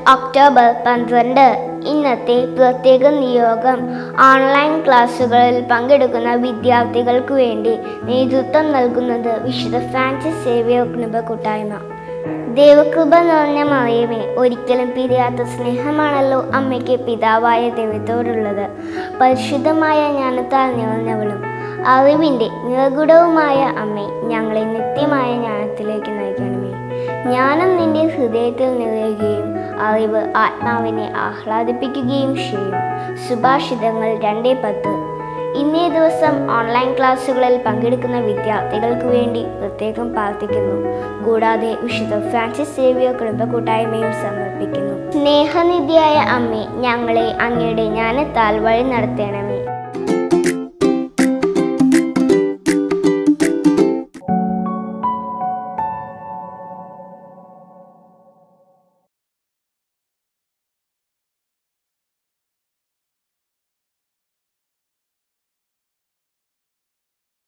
October പന്ത്രണ്ട് ഇന്നത്തെ പ്രത്യേക നിയോഗം ഓൺലൈൻ ക്ലാസ്സുകളിൽ പങ്കെടുക്കുന്ന വിദ്യാർത്ഥികൾക്ക് വേണ്ടി നേതൃത്വം നൽകുന്നത് വിശുദ്ധ ഫ്രാൻസിസ് സേവിയർ കൃപ കൂട്ടായ്മ ദൈവകൃപ നിറഞ്ഞ മറിയമേ ഒരിക്കലും പിരിയാത്ത സ്നേഹമാണല്ലോ അമ്മയ്ക്ക് പിതാവായ ദൈവത്തോടുള്ളത് പരിശുദ്ധമായ ജ്ഞാനത്താൽ നിറഞ്ഞവളും അറിവിൻ്റെ നിറകുടവുമായ അമ്മേ ഞങ്ങളെ നിത്യമായ ജ്ഞാനത്തിലേക്ക് നയിക്കണമേ ജ്ഞാനം നിന്റെ ഹൃദയത്തിൽ നിറയുകയും അറിവ് ആത്മാവിനെ ആഹ്ലാദിപ്പിക്കുകയും ചെയ്യും സുഭാഷിതങ്ങൾ രണ്ടേ പത്ത് ഇന്നേ ദിവസം ഓൺലൈൻ ക്ലാസ്സുകളിൽ പങ്കെടുക്കുന്ന വിദ്യാർത്ഥികൾക്ക് വേണ്ടി പ്രത്യേകം പ്രാർത്ഥിക്കുന്നു കൂടാതെ വിശുദ്ധ ഫ്രാൻസിസ് സേവിയർ കുടുംബ കൂട്ടായ്മയും സമർപ്പിക്കുന്നു സ്നേഹനിധിയായ അമ്മേ ഞങ്ങളെ അങ്ങയുടെ ജ്ഞാനത്താൽ വഴി നടത്തണമേ